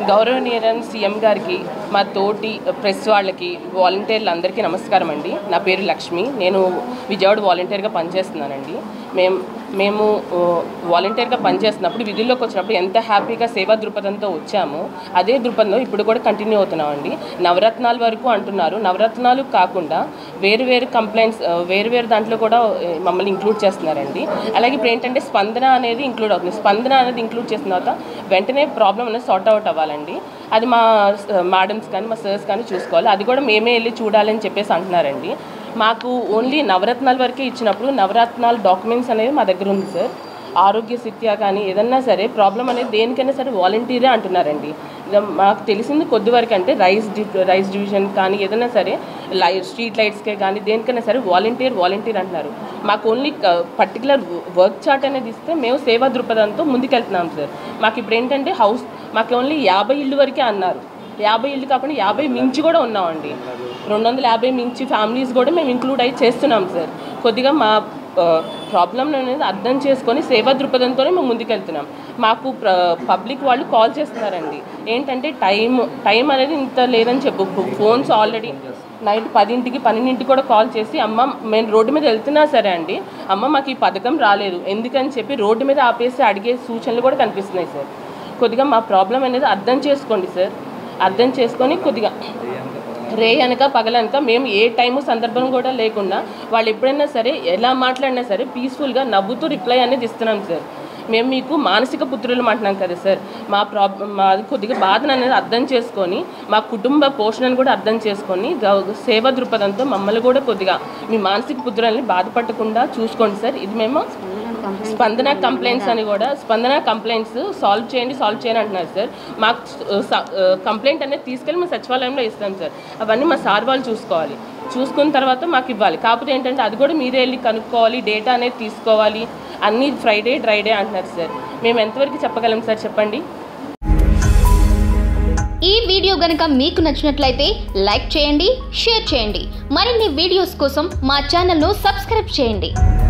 గౌరవనీయులైన సీఎం గారికి మా తోటి ప్రెస్ వాళ్ళకి వాలంటీర్లు అందరికీ నమస్కారం అండి నా పేరు లక్ష్మి నేను విజయవాడ వాలంటీర్గా పనిచేస్తున్నానండి మేము మేము ఆ, వాలంటీర్గా పనిచేస్తున్నప్పుడు విధుల్లోకి వచ్చినప్పుడు ఎంత హ్యాపీగా సేవా దృక్పథంతో వచ్చామో అదే దృక్పథంలో ఇప్పుడు కూడా కంటిన్యూ అవుతున్నామండి నవరత్నాల వరకు అంటున్నారు నవరత్నాలు కాకుండా వేరు వేరు కంప్లైంట్స్ ఆ, వేరు వేరు దాంట్లో కూడా ఆ, మమ్మల్ని ఇంక్లూడ్ చేస్తున్నారండి అలాగే ఇప్పుడు ఏంటంటే స్పందన అనేది ఇంక్లూడ్ అవుతుంది స్పందన అనేది ఇంక్లూడ్ చేసిన తర్వాత వెంటనే ప్రాబ్లం అనేది సార్ట్ అవుట్ అవ్వాలండి అది మా మేడమ్స్ కానీ మా సర్స్ కానీ చూసుకోవాలి అది కూడా మేమే వెళ్ళి చూడాలని చెప్పేసి అంటున్నారండి మాకు ఓన్లీ నవరత్నాల వరకే ఇచ్చినప్పుడు నవరత్నాల డాక్యుమెంట్స్ అనేది మా దగ్గర ఉంది సార్ ఆరోగ్య స్థిత్యా కానీ ఏదన్నా సరే ప్రాబ్లం అనేది దేనికైనా సరే వాలంటీరే అంటున్నారండి ఇక మాకు తెలిసింది కొద్ది వరకు అంటే రైస్ డి రైస్ డివిజన్ కానీ ఏదైనా సరే లై స్ట్రీట్ లైట్స్కే కానీ దేనికైనా సరే వాలంటీర్ వాలంటీర్ అంటున్నారు మాకు ఓన్లీ పర్టికులర్ వర్క్ చార్ట్ అనేది ఇస్తే మేము సేవా దృక్పథంతో ముందుకెళ్తున్నాం సార్ మాకు ఇప్పుడు ఏంటంటే హౌస్ మాకు ఓన్లీ యాభై ఇళ్ళు వరకే అన్నారు యాభై ఇళ్ళు కాకుండా యాభై మించి కూడా ఉన్నామండి రెండు వందల యాభై మించి ఫ్యామిలీస్ కూడా మేము ఇంక్లూడ్ అయ్యి చేస్తున్నాం సార్ కొద్దిగా మా ప్రాబ్లం అనేది అర్థం చేసుకొని సేవా దృక్పథంతోనే మేము ముందుకెళ్తున్నాం మాకు పబ్లిక్ వాళ్ళు కాల్ చేస్తున్నారండి ఏంటంటే టైం టైం అనేది ఇంత లేదని చెప్పు ఫోన్స్ ఆల్రెడీ నైట్ పదింటికి పన్నెండింటికి కూడా కాల్ చేసి అమ్మ మేము రోడ్డు మీద వెళ్తున్నా సరే అండి అమ్మ మాకు ఈ పథకం రాలేదు ఎందుకని చెప్పి రోడ్డు మీద ఆపేసి అడిగే సూచనలు కూడా కనిపిస్తున్నాయి సార్ కొద్దిగా మా ప్రాబ్లం అనేది అర్థం చేసుకోండి సార్ అర్థం చేసుకొని కొద్దిగా రే అనక పగలనక మేము ఏ టైము సందర్భం కూడా లేకుండా వాళ్ళు ఎప్పుడైనా సరే ఎలా మాట్లాడినా సరే పీస్ఫుల్గా నవ్వుతూ రిప్లై అనేది ఇస్తున్నాం సార్ మేము మీకు మానసిక పుత్రులు అంటున్నాం కదా సార్ మా ప్రాబ్లం మా కొద్దిగా బాధను అనేది అర్థం చేసుకొని మా కుటుంబ పోషణను కూడా అర్థం చేసుకొని గౌ- సేవా దృక్పథంతో మమ్మల్ని కూడా కొద్దిగా మీ మానసిక పుత్రులని బాధపడకుండా చూసుకోండి సార్ ఇది మేము స్పందన కంప్లైంట్స్ అని కూడా స్పందన కంప్లైంట్స్ సాల్వ్ చేయండి సాల్వ్ చేయండి అంటున్నారు సార్ మాకు కంప్లైంట్ అనేది తీసుకెళ్ళి మేము సచివాలయంలో ఇస్తాం సార్ అవన్నీ మా సార్ వాళ్ళు చూసుకోవాలి చూసుకున్న తర్వాత మాకు ఇవ్వాలి కాకపోతే ఏంటంటే అది కూడా మీరే వెళ్ళి కనుక్కోవాలి డేటా అనేది తీసుకోవాలి అన్నీ ఫ్రైడే డ్రైడే అంటున్నారు సార్ మేము ఎంతవరకు చెప్పగలం సార్ చెప్పండి ఈ వీడియో గనుక మీకు నచ్చినట్లయితే లైక్ చేయండి షేర్ చేయండి మరిన్ని వీడియోస్ కోసం మా ఛానల్ను సబ్స్క్రైబ్ చేయండి